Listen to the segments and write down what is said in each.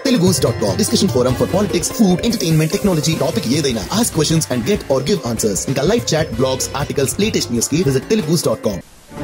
telugus.com. Discussion forum for politics, food, entertainment, technology, topic ఏదైనా. Ask questions and get or give answers. ఇంకా live chat, blogs, articles, latest news కి visit telugus.com.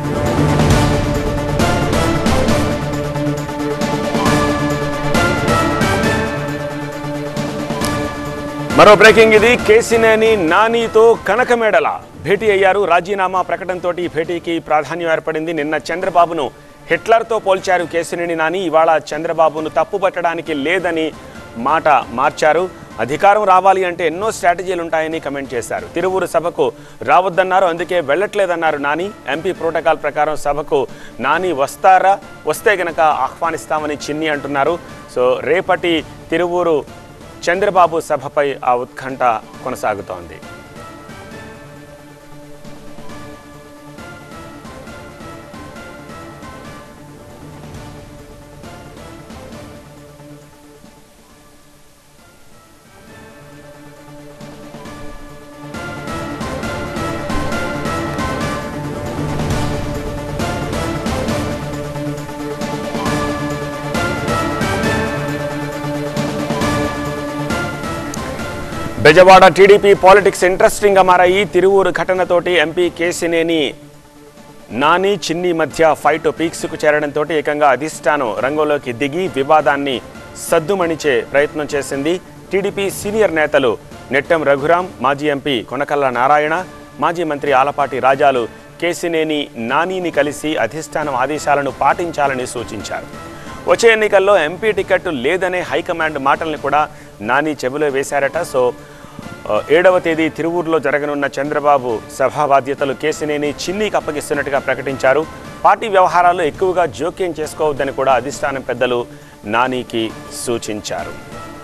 మరో breaking ఇది కేసినేని నానితో కనకమేడల భేటీ అయ్యారు రాజీనామా ప్రకటనతో ఈ భేటీకి ప్రాధాన్యం ఏర్పడింది నిన్న చంద్రబాబును హిట్లర్తో పోల్చారు కేసినేని నాని ఇవాళ చంద్రబాబును తప్పుపట్టడానికి లేదని మాట మార్చారు అధికారం రావాలి అంటే ఎన్నో స్ట్రాటజీలు ఉంటాయని కమెంట్ చేశారు తిరువురు సభకు రావద్దన్నారు అందుకే వెళ్ళట్లేదన్నారు నాని ఎంపీ ప్రోటోకాల్ ప్రకారం సభకు నాని వస్తారా వస్తే గనక ఆహ్వానిస్తామని చిన్ని అంటున్నారు సో రేపటి తిరువూరు చంద్రబాబు సభపై ఆ ఉత్కంఠ కొనసాగుతోంది బెజవాడ టీడీపీ పాలిటిక్స్ ఇంట్రెస్టింగ్ గా మారాయి తిరువూరు ఘటనతోటి ఎంపీ కేసినేని నాని చిన్ని మధ్య ఫైట్ పీక్స్కు చేరడంతో ఏకంగా అధిష్టానం రంగంలోకి దిగి వివాదాన్ని సద్దుమణిచే ప్రయత్నం చేసింది టీడీపీ సీనియర్ నేతలు నెట్టెం రఘురాం మాజీ ఎంపీ కొనకల్ల నారాయణ మాజీ మంత్రి ఆలపాటి రాజాలు కేసినేని నానిని కలిసి అధిష్టానం ఆదేశాలను పాటించాలని సూచించారు వచ్చే ఎన్నికల్లో ఎంపీ టికెట్ లేదనే హైకమాండ్ మాటల్ని కూడా నాని చెవిలో వేశారట సో ఆ, ఏడవ తేదీ తిరువూరులో జరగనున్న చంద్రబాబు సభా బాధ్యతలు కేసినేని చిన్నీకి అప్పగిస్తున్నట్టుగా ప్రకటించారు పార్టీ వ్యవహారాల్లో ఎక్కువగా జోక్యం చేసుకోవద్దని కూడా అధిష్టానం పెద్దలు నానికి సూచించారు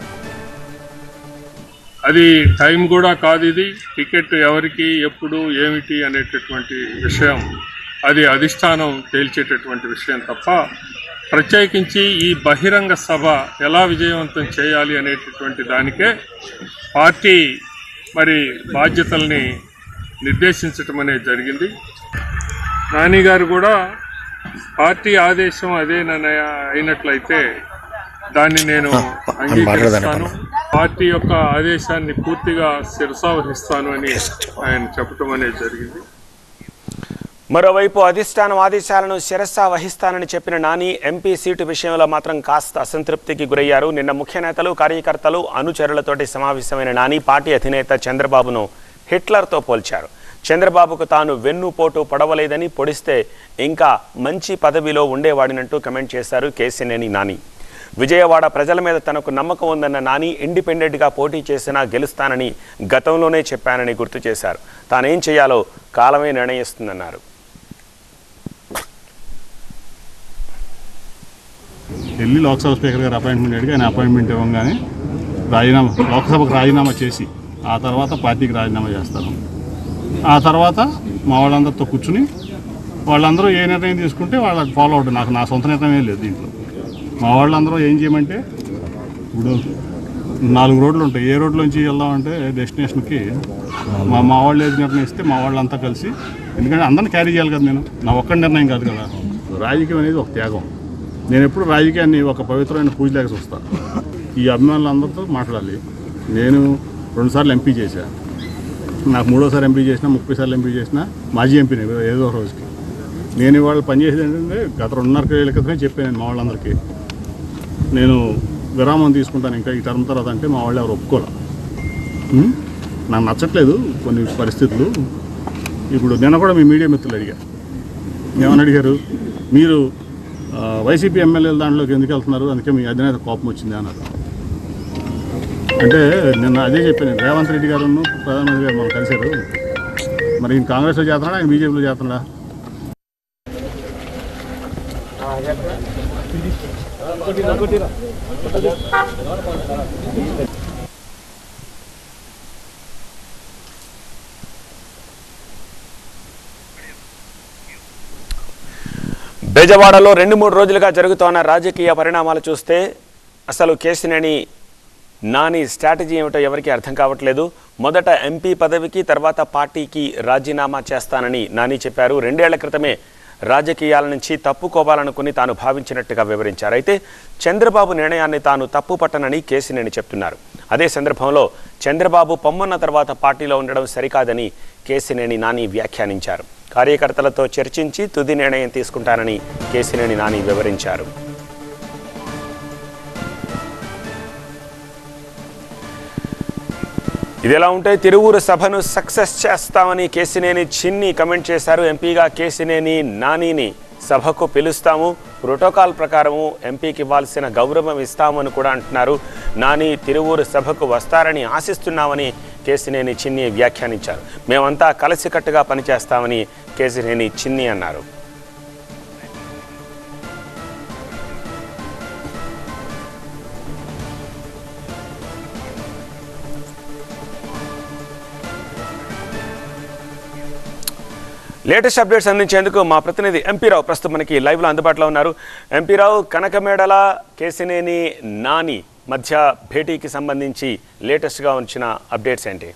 అది టైం కూడా కాదు ఇది టికెట్ ఎవరికి ఎప్పుడు ఏమిటి అనేటటువంటి విషయం అది అధిష్టానం తేల్చేటటువంటి విషయం తప్ప ప్రత్యేకించి ఈ బహిరంగ సభ ఎలా విజయవంతం చేయాలి అనేటటువంటి దానికే పార్టీ మరి బాధ్యతల్ని నిర్దేశించటం అనేది జరిగింది నాని గారు కూడా పార్టీ ఆదేశం అదేనని అయినట్లయితే దాన్ని నేను అంగీకరిస్తాను పార్టీ యొక్క ఆదేశాన్ని పూర్తిగా శిరసావహిస్తాను అని ఆయన చెప్పటం అనేది జరిగింది మరోవైపు అధిష్టానం ఆదేశాలను శిరస్సా వహిస్తానని చెప్పిన నాని ఎంపీ సీటు విషయంలో మాత్రం కాస్త అసంతృప్తికి గురయ్యారు నిన్న ముఖ్య నేతలు కార్యకర్తలు అనుచరులతోటి సమావేశమైన నాని పార్టీ అధినేత చంద్రబాబును హిట్లర్తో పోల్చారు చంద్రబాబుకు తాను వెన్నుపోటు పడవలేదని పొడిస్తే ఇంకా మంచి పదవిలో ఉండేవాడినంటూ కమెంట్ చేశారు కేసినేని నాని విజయవాడ ప్రజల మీద తనకు నమ్మకం ఉందన్న నాని ఇండిపెండెంట్గా పోటీ చేసినా గెలుస్తానని గతంలోనే చెప్పానని గుర్తు చేశారు తానేం చేయాలో కాలమే నిర్ణయిస్తుందన్నారు వెళ్ళి లోక్సభ స్పీకర్ గారు అపాయింట్మెంట్ అడిగి ఆయన అపాయింట్మెంట్ ఇవ్వగానే రాజీనామా లోక్సభకు రాజీనామా చేసి ఆ తర్వాత పార్టీకి రాజీనామా చేస్తాను ఆ తర్వాత మా వాళ్ళందరితో కూర్చుని వాళ్ళందరూ ఏ నిర్ణయం తీసుకుంటే వాళ్ళకి ఫాలో అవడం నాకు నా సొంత నిర్ణయం ఏం లేదు దీంట్లో మా వాళ్ళందరూ ఏం చేయమంటే ఇప్పుడు నాలుగు రోడ్లు ఉంటాయి ఏ రోడ్లోంచి వెళ్దామంటే డెస్టినేషన్కి మా మా వాళ్ళు ఏది నిర్ణయిస్తే మా వాళ్ళంతా కలిసి ఎందుకంటే అందరిని క్యారీ చేయాలి కదా నేను నా ఒక్క నిర్ణయం కాదు కదా రాజకీయం అనేది ఒక త్యాగం నేను ఎప్పుడు రాజకీయాన్ని ఒక పవిత్రమైన పూజలాగా చూస్తాను ఈ అభిమానులందరితో మాట్లాడాలి నేను రెండుసార్లు ఎంపీ చేశా నాకు మూడోసారి ఎంపీ చేసినా ముప్పై సార్లు ఎంపీ చేసినా మాజీ ఎంపీని ఏదో ఒక రోజుకి నేను ఇవాళ పనిచేసేది ఏంటంటే గత రెండున్నర ఏళ్ళ క్రితమే చెప్పాను మా వాళ్ళందరికీ నేను విరామం తీసుకుంటాను ఇంకా ఈ టర్మ్ తర్వాత అంటే మా వాళ్ళు ఎవరు ఒప్పుకోలే ఉం? నాకు నచ్చట్లేదు కొన్ని పరిస్థితులు ఇప్పుడు నిన్న కూడా మీ మీడియా మిత్రులు అడిగా ఏమని అడిగారు మీరు ఆ, వైసీపీ ఎమ్మెల్యేల దాంట్లోకి ఎందుకు వెళ్తున్నారు అందుకే మీ అధినేత కోపం వచ్చింది అన్నారు అంటే నిన్న అదే చెప్పాను రేవంత్ రెడ్డి గారు ప్రధానమంత్రి గారు మనం కలిశారు మరి ఈయన కాంగ్రెస్లో చేస్తున్నాడా ఆయన బీజేపీలో చేస్తున్నాడా బెజవాడలో రెండు మూడు రోజులుగా జరుగుతోన్న రాజకీయ పరిణామాలు చూస్తే అసలు కేసినేని నాని స్ట్రాటజీ ఏమిటో ఎవరికీ అర్థం కావట్లేదు మొదట ఎంపీ పదవికి తర్వాత పార్టీకి రాజీనామా చేస్తానని నాని చెప్పారు రెండేళ్ల క్రితమే రాజకీయాల నుంచి తప్పుకోవాలనుకుని తాను భావించినట్టుగా వివరించారు అయితే చంద్రబాబు నిర్ణయాన్ని తాను తప్పు పట్టనని కేసినేని చెప్తున్నారు అదే సందర్భంలో చంద్రబాబు పొమ్మన్న తర్వాత పార్టీలో ఉండడం సరికాదని కేసినేని నాని వ్యాఖ్యానించారు కార్యకర్తలతో చర్చించి తుది నిర్ణయం తీసుకుంటానని కేసినేని నాని వివరించారు ఇది ఎలా ఉంటే తిరువూరు సభను సక్సెస్ చేస్తామని కేసినేని చిన్ని కమెంట్ చేశారు ఎంపీగా కేసినేని నానిని సభకు పిలుస్తాము ప్రోటోకాల్ ప్రకారము ఎంపీకి ఇవ్వాల్సిన గౌరవం ఇస్తామని కూడా అంటున్నారు నాని తిరువూరు సభకు వస్తారని ఆశిస్తున్నామని కేసినేని చిన్ని వ్యాఖ్యానించారు మేమంతా కలిసికట్టుగా పనిచేస్తామని కేసినేని చిన్ని అన్నారు లేటెస్ట్ అప్డేట్స్ అందించేందుకు మా ప్రతినిధి ఎంపీ రావు ప్రస్తుతం మనకి లైవ్లో అందుబాటులో ఉన్నారు ఎంపీ రావు కనకమేడల కేసినేని నాని మధ్య భేటీకి సంబంధించి లేటెస్ట్గా వచ్చిన అప్డేట్స్ ఏంటి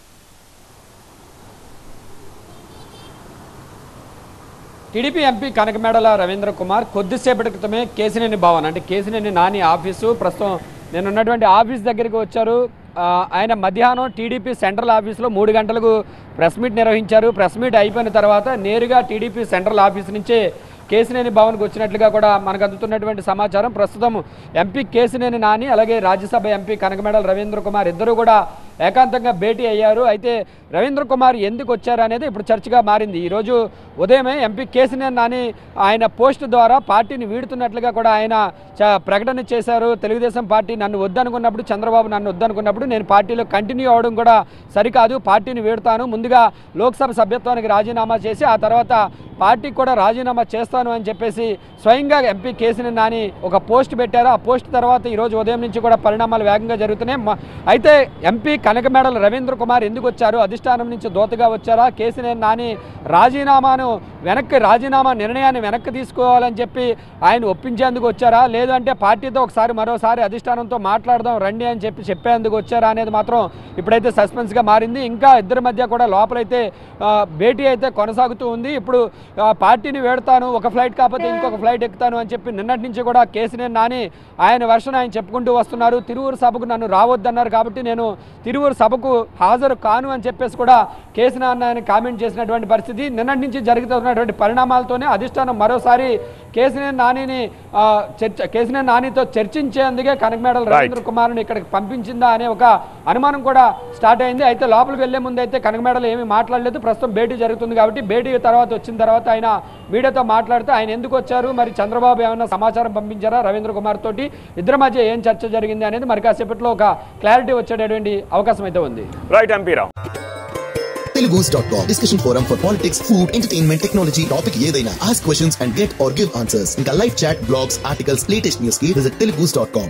టీడీపీ ఎంపీ కనకమేడల రవీంద్ర కుమార్ కొద్దిసేపటి క్రితమే కేసినేని భవన్ అంటే కేసినేని నాని ఆఫీసు ప్రస్తుతం నేను ఉన్నటువంటి ఆఫీస్ దగ్గరికి వచ్చారు ఆ, ఆయన మధ్యాహ్నం టీడీపీ సెంట్రల్ ఆఫీస్లో మూడు గంటలకు ప్రెస్ మీట్ నిర్వహించారు ప్రెస్ మీట్ అయిపోయిన తర్వాత నేరుగా టీడీపీ సెంట్రల్ ఆఫీస్ నుంచే కేసినేని భవన్కి వచ్చినట్లుగా కూడా మనకు అందుతున్నటువంటి సమాచారం ప్రస్తుతం ఎంపీ కేసినేని నాని అలాగే రాజ్యసభ ఎంపీ కనకమేడల రవీంద్ర కుమార్ ఇద్దరు కూడా ఏకాంతంగా భేటీ అయ్యారు అయితే రవీంద్ర కుమార్ ఎందుకు వచ్చారు అనేది ఇప్పుడు చర్చగా మారింది ఈరోజు ఉదయమే ఎంపీ కేసినేని నాని ఆయన పోస్ట్ ద్వారా పార్టీని వీడుతున్నట్లుగా కూడా ఆయన చ- ప్రకటన చేశారు తెలుగుదేశం పార్టీ నన్ను వద్దనుకున్నప్పుడు చంద్రబాబు నన్ను వద్దనుకున్నప్పుడు నేను పార్టీలో కంటిన్యూ అవడం కూడా సరికాదు పార్టీని వీడుతాను ముందుగా లోక్సభ సభ్యత్వానికి రాజీనామా చేసి ఆ తర్వాత పార్టీకి కూడా రాజీనామా చేస్తాను అని చెప్పేసి స్వయంగా ఎంపీ కేసినేని నాని ఒక పోస్ట్ పెట్టారు ఆ పోస్ట్ తర్వాత ఈరోజు ఉదయం నుంచి కూడా పరిణామాలు వేగంగా జరుగుతున్నాయి మ- అయితే ఎంపీ కనకమేడల రవీంద్ర కుమార్ ఎందుకు వచ్చారు అధిష్టానం నుంచి దోతగా వచ్చారా కేసినేని నాని రాజీనామాను వెనక్కి రాజీనామా నిర్ణయాన్ని వెనక్కి తీసుకోవాలని చెప్పి ఆయన ఒప్పించేందుకు వచ్చారా లేదు అంటే పార్టీతో ఒకసారి మరోసారి అధిష్టానంతో మాట్లాడదాం రండి అని చెప్పి చెప్పేందుకు వచ్చారా అనేది మాత్రం ఇప్పుడైతే సస్పెన్స్గా మారింది ఇంకా ఇద్దరి మధ్య కూడా లోపలైతే ఆ, భేటీ అయితే కొనసాగుతూ ఉంది ఇప్పుడు ఆ, పార్టీని వేడతాను ఒక ఫ్లైట్ కాకపోతే ఇంకొక ఫ్లైట్ ఎక్కుతాను అని చెప్పి నిన్నటి నుంచి కూడా కేసినేని నాని ఆయన వెర్షన్ ఆయన చెప్పుకుంటూ వస్తున్నారు తిరువురు సభకు నన్ను రావద్దన్నారు కాబట్టి నేను తిరువురు సభకు హాజరు కాను అని చెప్పేసి కూడా కేసినేని ఆయన కామెంట్ చేసినటువంటి పరిస్థితి నిన్నటి నుంచి జరుగుతున్నటువంటి పరిణామాలతోనే అధిష్టానం మరోసారి కేసినేని నానిని ఆ, చర్చ కేసినేని నానితో చర్చించేందుకే కనకమేడల రవీంద్ర కుమార్ని ఇక్కడికి పంపించిందా అనే ఒక అనుమానం కూడా స్టార్ట్ అయింది అయితే లోపలికి వెళ్లే ముందు అయితే కనకమేడలు ఏమీ మాట్లాడలేదు ప్రస్తుతం భేటీ జరుగుతుంది కాబట్టి భేటీ తర్వాత వచ్చిన తర్వాత ఆయన మీడియాతో మాట్లాడితే ఆయన ఎందుకు వచ్చారు మరి చంద్రబాబు ఏమైనా సమాచారం పంపించారా రవీంద్ర కుమార్ తోటి ఇద్దరి మధ్య ఏం చర్చ జరిగింది అనేది మరి కాసేపట్లో ఒక క్లారిటీ వచ్చేటటువంటి అవకాశం అయితే ఉంది right MP Rao Telugus.com. Discussion forum for politics, food, entertainment, technology, topic ఏదైనా. Ask questions and get or give answers. ఇంకా live chat, blogs, articles, latest news కి visit telugus.com.